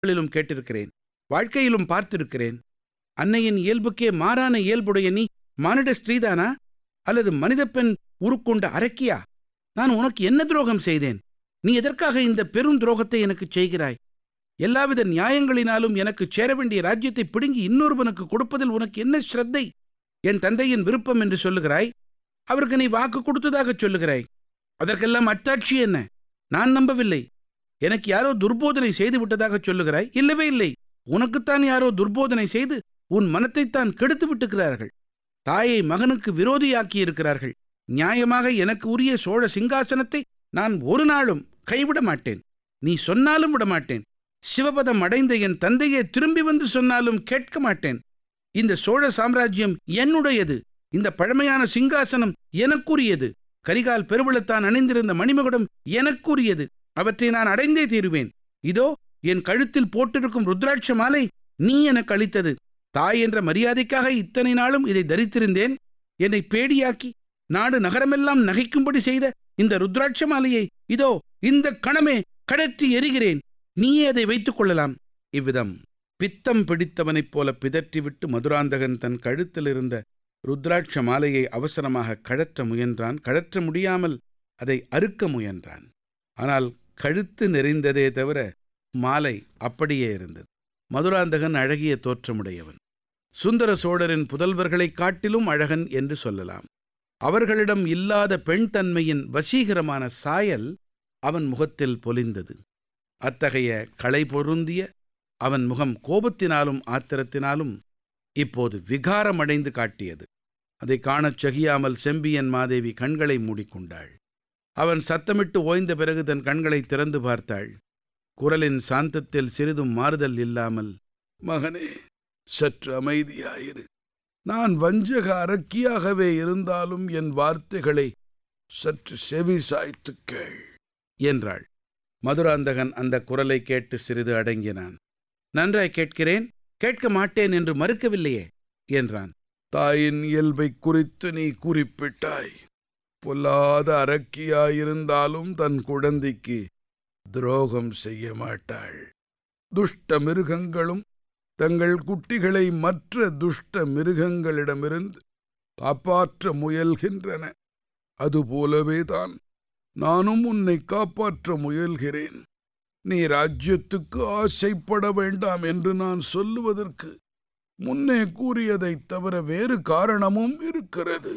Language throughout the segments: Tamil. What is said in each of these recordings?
களிலும் கேட்டிருக்கிறேன் வாழ்க்கையிலும் பார்த்திருக்கிறேன் அன்னையின் இயல்புக்கே மாறான இயல்புடைய நீ மானிட ஸ்திரீதானா அல்லது மனித பெண் உருக்கொண்ட அரக்கியா நான் உனக்கு என்ன துரோகம் செய்தேன் நீ எதற்காக இந்த பெரும் துரோகத்தை எனக்கு செய்கிறாய் எல்லாவித நியாயங்களினாலும் எனக்கு சேர வேண்டிய ராஜ்யத்தை பிடுங்கி இன்னொருவனுக்கு கொடுப்பதில் உனக்கு என்ன ஸ்ரத்தை என் தந்தையின் விருப்பம் என்று சொல்லுகிறாய் அவருக்கு நீ வாக்கு கொடுத்ததாக சொல்லுகிறாய் அதற்கெல்லாம் அத்தாட்சி என்ன நான் நம்பவில்லை எனக்கு யாரோ துர்போதனை செய்து விட்டதாக சொல்லுகிறாய் இல்லவே இல்லை உனக்குத்தான் யாரோ துர்போதனை செய்து உன் மனத்தைத்தான் கெடுத்து விட்டுக்கிறார்கள் தாயை மகனுக்கு விரோதியாக்கி இருக்கிறார்கள் நியாயமாக எனக்கு உரிய சோழ சிங்காசனத்தை நான் ஒரு நாளும் கைவிட மாட்டேன் நீ சொன்னாலும் விட மாட்டேன் சிவபதம் அடைந்த என் தந்தையே திரும்பி வந்து சொன்னாலும் கேட்க மாட்டேன் இந்த சோழ சாம்ராஜ்யம் என்னுடையது இந்த பழமையான சிங்காசனம் எனக்குரியது கரிகால் பெருவளத்தான் அணிந்திருந்த மணிமகுடம் எனக்குரியது அவற்றை நான் அடைந்தே தீருவேன் இதோ என் கழுத்தில் போட்டிருக்கும் ருத்ராட்ச மாலை நீ எனக்கு அளித்தது தாய் என்ற மரியாதைக்காக இத்தனை நாளும் இதை தரித்திருந்தேன் என்னை பேடியாக்கி நாடு நகரமெல்லாம் நகைக்கும்படி செய்த இந்த ருத்ராட்ச மாலையை இதோ இந்த கணமே கடற்றி எரிகிறேன் நீயே அதை வைத்துக் கொள்ளலாம் இவ்விதம் பித்தம் பிடித்தவனைப் போல பிதற்றிவிட்டு மதுராந்தகன் தன் கழுத்தில் இருந்த ருத்ராட்ச மாலையை அவசரமாக கழற்ற முயன்றான் கழற்ற முடியாமல் அதை அறுக்க முயன்றான் ஆனால் கழுத்து நெறிந்ததே தவிர மாலை அப்படியே இருந்தது மதுராந்தகன் அழகிய தோற்றமுடையவன் சுந்தர சோழரின் புதல்வர்களைக் காட்டிலும் அழகன் என்று சொல்லலாம் அவர்களிடம் இல்லாத பெண் தன்மையின் வசீகரமான சாயல் அவன் முகத்தில் பொலிந்தது அத்தகைய களை பொருந்திய அவன் முகம் கோபத்தினாலும் ஆத்திரத்தினாலும் இப்போது விகாரமடைந்து காட்டியது அதை காணச் சகியாமல் செம்பியன் மாதேவி கண்களை மூடிக்கொண்டாள் அவன் சத்தமிட்டு ஓய்ந்த பிறகு தன் கண்களை திறந்து பார்த்தாள் குரலின் சாந்தத்தில் சிறிதும் மாறுதல் இல்லாமல் மகனே சற்று அமைதியாயிரு நான் வஞ்சக அரக்கியாகவே இருந்தாலும் என் வார்த்தைகளை சற்று செவி சாய்த்துக் கேள் என்றாள் மதுராந்தகன் அந்த குரலை கேட்டு சிறிது அடங்கினான் நன்றாய் கேட்கிறேன் கேட்க மாட்டேன் என்று மறுக்கவில்லையே என்றான் தாயின் இயல்பை குறித்து நீ குறிப்பிட்டாய் பொல்லாத அரக்கியாயிருந்தாலும் தன் குழந்தைக்கு துரோகம் செய்ய மாட்டாள் துஷ்ட மிருகங்களும் தங்கள் குட்டிகளை மற்ற துஷ்ட மிருகங்களிடமிருந்து காப்பாற்ற முயல்கின்றன அதுபோலவேதான் நானும் உன்னை காப்பாற்ற முயல்கிறேன் நீ ராஜ்யத்துக்கு ஆசைப்பட வேண்டாம் என்று நான் சொல்லுவதற்கு முன்னே கூறியதைத் தவிர வேறு காரணமும் இருக்கிறது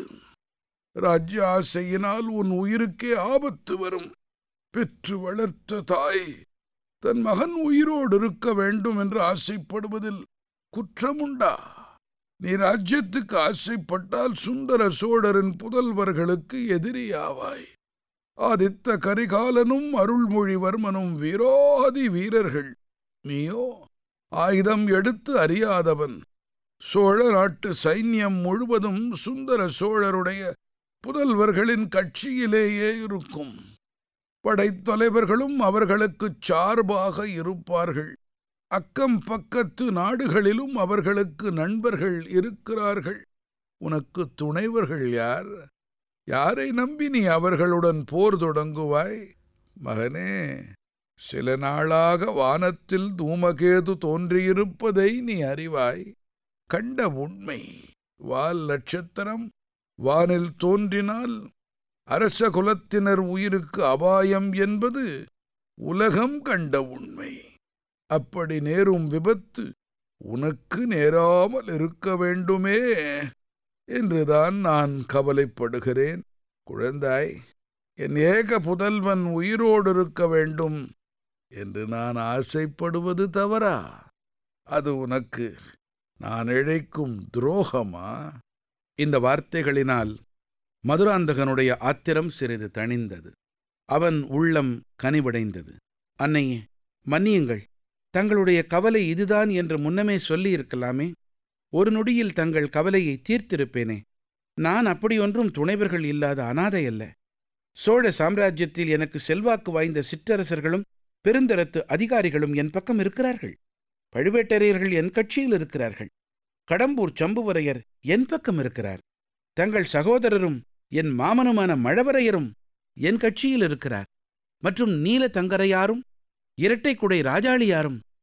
ராஜ்ய ஆசையினால் உன் உயிருக்கே ஆபத்து வரும் பெற்று வளர்த்த தாய் தன் மகன் உயிரோடு இருக்க வேண்டும் என்று ஆசைப்படுவதில் குற்றமுண்டா நீ ராஜ்யத்துக்கு ஆசைப்பட்டால் சுந்தர சோழரின் புதல்வர்களுக்கு எதிரியாவாய் ஆதித்த கரிகாலனும் அருள்மொழிவர்மனும் வீரோதி வீரர்கள் நீயோ ஆயுதம் எடுத்து அறியாதவன் சோழ நாட்டு சைன்யம் முழுவதும் சுந்தர சோழருடைய புதல்வர்களின் கட்சியிலேயே இருக்கும் படைத்தலைவர்களும் அவர்களுக்குச் சார்பாக இருப்பார்கள் அக்கம் பக்கத்து நாடுகளிலும் அவர்களுக்கு நண்பர்கள் இருக்கிறார்கள் உனக்கு துணைவர்கள் யார் யாரை நம்பி நீ அவர்களுடன் போர் தொடங்குவாய் மகனே சில நாளாக வானத்தில் தூமகேது தோன்றியிருப்பதை நீ அறிவாய் கண்ட உண்மை வால் நட்சத்திரம் வானில் தோன்றினால் அரச குலத்தினர் உயிருக்கு அபாயம் என்பது உலகம் கண்ட உண்மை அப்படி நேரும் விபத்து உனக்கு நேராமல் இருக்க வேண்டுமே என்றுதான் நான் கவலைப்படுகிறேன் குழந்தாய் என் ஏக புதல்வன் உயிரோடு இருக்க வேண்டும் என்று நான் ஆசைப்படுவது தவறா அது உனக்கு நான் இழைக்கும் துரோகமா இந்த வார்த்தைகளினால் மதுராந்தகனுடைய ஆத்திரம் சிறிது தணிந்தது அவன் உள்ளம் கனிவடைந்தது அன்னையே மன்னியுங்கள் தங்களுடைய கவலை இதுதான் என்று முன்னமே சொல்லியிருக்கலாமே ஒரு நொடியில் தங்கள் கவலையை தீர்த்திருப்பேனே நான் அப்படியொன்றும் துணைவர்கள் இல்லாத அனாதை அல்ல சோழ சாம்ராஜ்யத்தில் எனக்கு செல்வாக்கு வாய்ந்த சிற்றரசர்களும் பெருந்தரத்து அதிகாரிகளும் என் பக்கம் இருக்கிறார்கள் பழுவேட்டரையர்கள் என் கட்சியில் இருக்கிறார்கள் கடம்பூர் சம்புவரையர் என் பக்கம் இருக்கிறார் தங்கள் சகோதரரும் என் மாமனுமான மழவரையரும் என் கட்சியில் இருக்கிறார் மற்றும் நீல தங்கரையாரும் இரட்டைக்குடை ராஜாளியாரும்